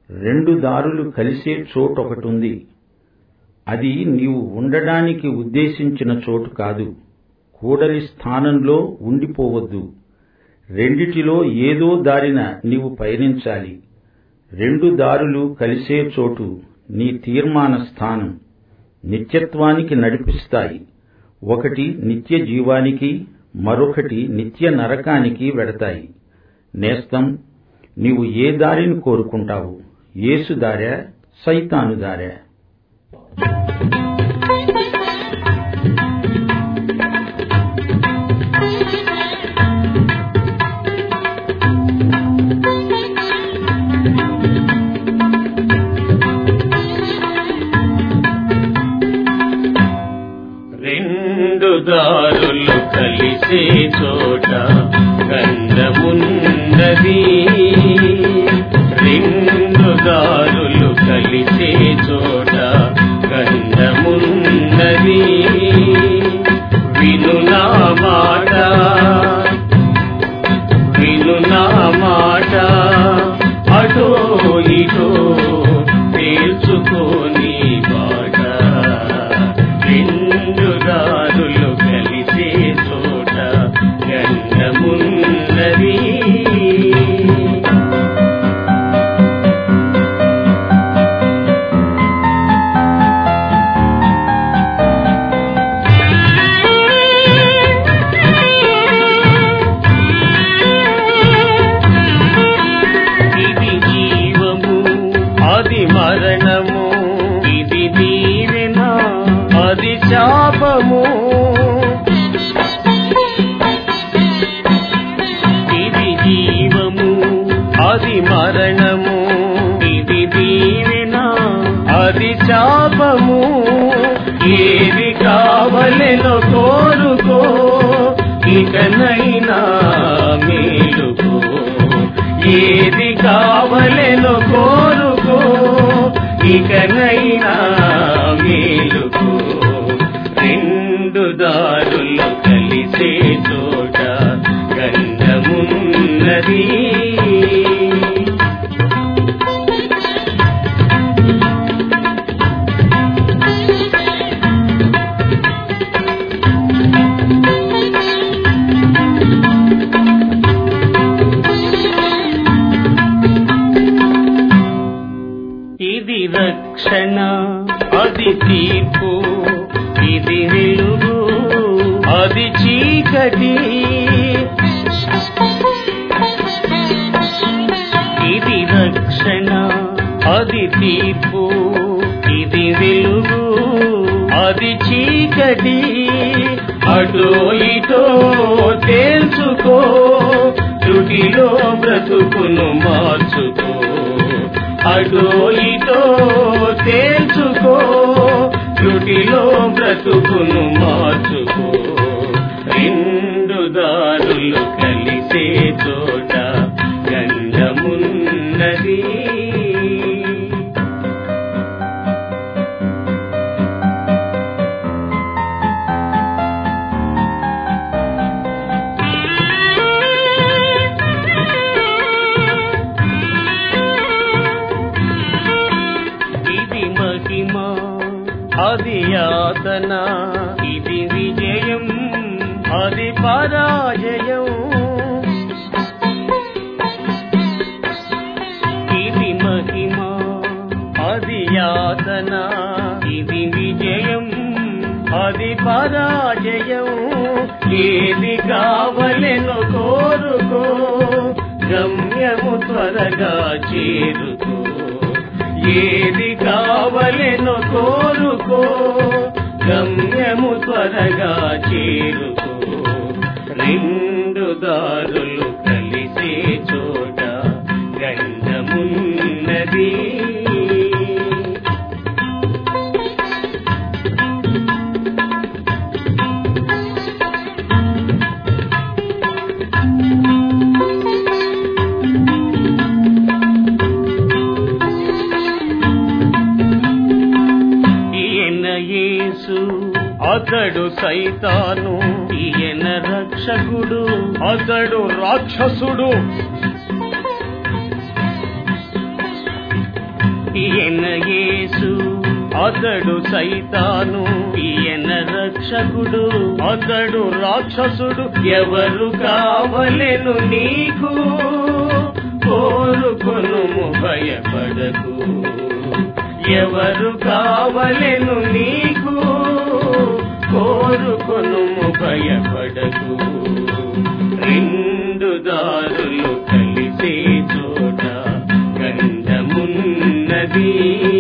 రెండు దారులు కలిసే చోటొకటుంది అది నీవు ఉండడానికి ఉద్దేశించిన చోటు కాదు కూడలి స్థానంలో ఉండిపోవద్దు రెండిటిలో ఏదో దారిన నీవు పయనించాలి రెండు దారులు కలిసే చోటు నీ తీర్మాన స్థానం నిత్యత్వానికి నడిపిస్తాయి ఒకటి నిత్య జీవానికి మరొకటి నిత్య నరకానికి వెడతాయి నేస్తం నీవు ఏ దారిని కోరుకుంటావు యేసు దారా సైతాను దారా రెండు దారులు కలిసే చోట గంధమున్నది రెండు దారులు కలిసే చోట గంధమున్నది విను నా మాట విను నా మాట అటో ఇటో తేల్చుకోని బాట రెండు దారులు కలిసే చోట గంధమున్నది ఇది జీవము అది మరణము ఇది దీవెన అది శాపము ఇది జీవము అది మరణము ఇది దీవెన అది శాపము ఏది కావలెనో కోరుకో ఇకనైనా మేలుకో ఏది కావలెనో కోరుకో ఇకనైనా మేలుకో రెండు దారులు కలిసే చోట గంధమున్నది ఇది రక్షణ అది తీర్పు ఇది వెలుగు అది చీకటి ఇది రక్షణ అది తీర్పు ఇది వెలుగు అది చీకటి అటో ఇటో తేల్చుకో త్రుటిలో బ్రతుకును మార్చుకో అటో ఇటో తేల్చుకో త్రుటిలో బ్రతుకును మార్చుకో రెండు దారులు కలిసే చోట గంధమున్నది ఇది మహిమ అది యాతన ఇది విజయం అది పరాజయం ఇది మహిమ అది యాతన ఇది విజయం అది పరాజయం ఏది కావలెను కోరుకో గమ్యము త్వరగా చేరుకో ఏది కావలెను కోరుకో గమ్యము త్వరగా చేరుకో రెండు దారులు కలిసే చోట గంధమున్నది ఈయన యేసు అతడు సైతాను ఈయన రక్షకుడు అతడు రాక్షసుడు ఈయన యేసు అతడు సైతాను ఈయన రక్షకుడు అతడు రాక్షసుడు ఎవరు కావలెను నీకు కోరుకొను భయపడకు ఎవరు కావలెను నీకు కోరుకొను భయపడకు రెండు దారులు కలిసే చోట గంధమున్నది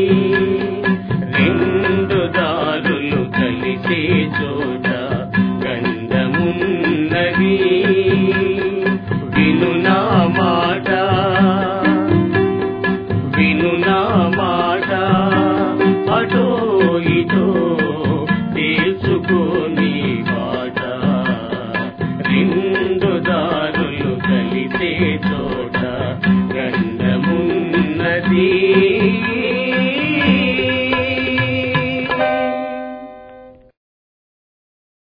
రెండు దారులు కలిసే చోట గంధమున్నది విను నా మాట విను నా మాట అటో ఇటో తెలుసుకోని మాట రెండు దారులు కలిసే చోట గంధమున్నది